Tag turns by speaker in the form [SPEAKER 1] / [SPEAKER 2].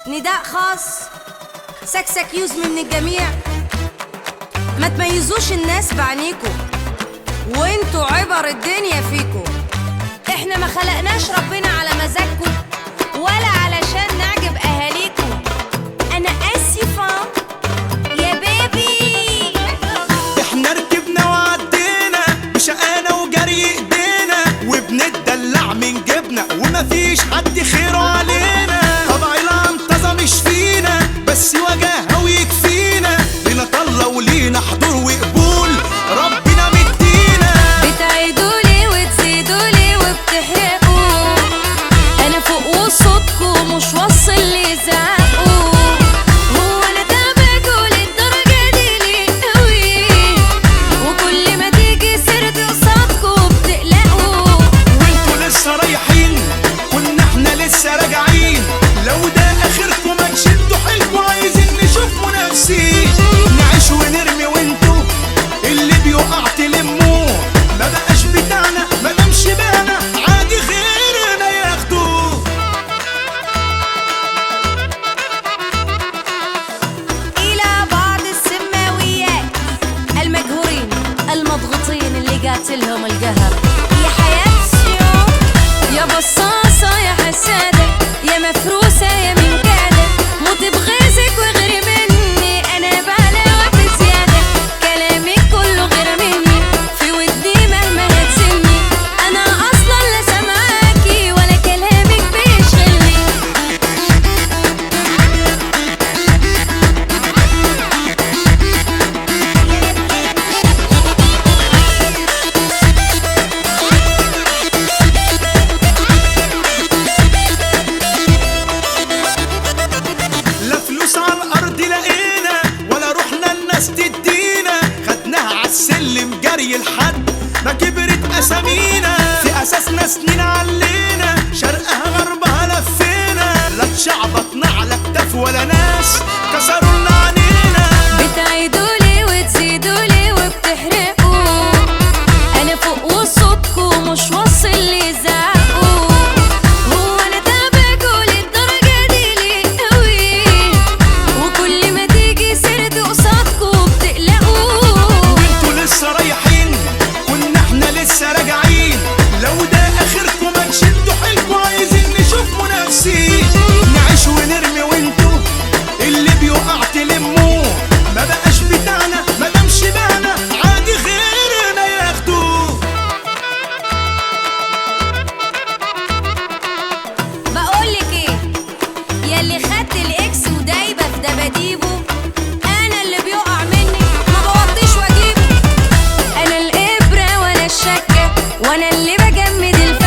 [SPEAKER 1] نداء خاص سكسك يوزمي من الجميع ما تميزوش الناس بعينيكوا وانتوا عبر الدنيا فيكوا احنا ما خلقناش ربنا على مزاجكوا ولا علشان نعجب اهاليكوا انا اسفه يا بيبي
[SPEAKER 2] احنا ركبنا وعدينا بشقانا وجري ايدينا وبنتدلع من جبنا ومفيش حد خيره علينا طبع العنطزة مش فينا بس وجاهه ويكفينا لينا طلة ولينا حضور وقبول ربنا مدينا
[SPEAKER 1] بتعيدولي وتزيدولي وبتحرقوا انا فوق وصوتكوا مش واصل لي زعقوا هو انا تعبكوا للدرجه دي ليه قوي وكل ما تيجي سيرتي قصادكوا بتقلقوا
[SPEAKER 2] وانتوا لسه رايحين كنا احنا لسه راجعين لو ده اخركم ما تشدوا حيلكوا عايزين نشوف منافسين نعيش ونرمي وانتوا اللي بيقع تلموه ما بقاش بتاعنا ما دامش بانا عادي غيرنا ياخدوه
[SPEAKER 1] الى بعض السماويات المجهورين المضغوطين اللي جات لهم القهر يا حياة الشيوخ يا بصاصة يا حسادة يا مفروسة يا من قادة موت بغيظك وغير مني أنا بعلاوة بزيادة كلامك كله غير مني في ودني مهما هتسمي أنا أصلا لا سامعاكي ولا كلامك بيشغلني
[SPEAKER 2] لا فلوس على الارض لقينا ولا رحنا الناس تدينا خدناها عالسلم جري لحد ما كبرت اسامينا في اساسنا سنين علينا شرقها غربها لفينا لا اتشعبطنا على كتاف ولا ناس كسروا لنا عنينا
[SPEAKER 1] بتعيدولي وتزيدولي وبتحرقوا انا فوق وصوتكوا مش واصل لي زعقوا هو انا تعبكوا للدرجه دي ليه قوي وكل ما تيجي سيرتي قصادكوا بتقلقوا
[SPEAKER 2] وانتوا لسه رايحين كنا احنا لسه راجعين لو ده اخركم ما تشدوا حيلكوا عايزين نشوف منافسين نعيش ونرمي وانتوا اللي بيقع تلموه ما بقاش بتاعنا ما دامش بانا عادي غيرنا ياخدوه
[SPEAKER 1] بقولك ايه ياللي خدت الاكس ودايبه في دباديبه انا اللي بيقع مني ما بوطيش واجيبه انا الابره وانا الشكه وانا اللي بجمد الف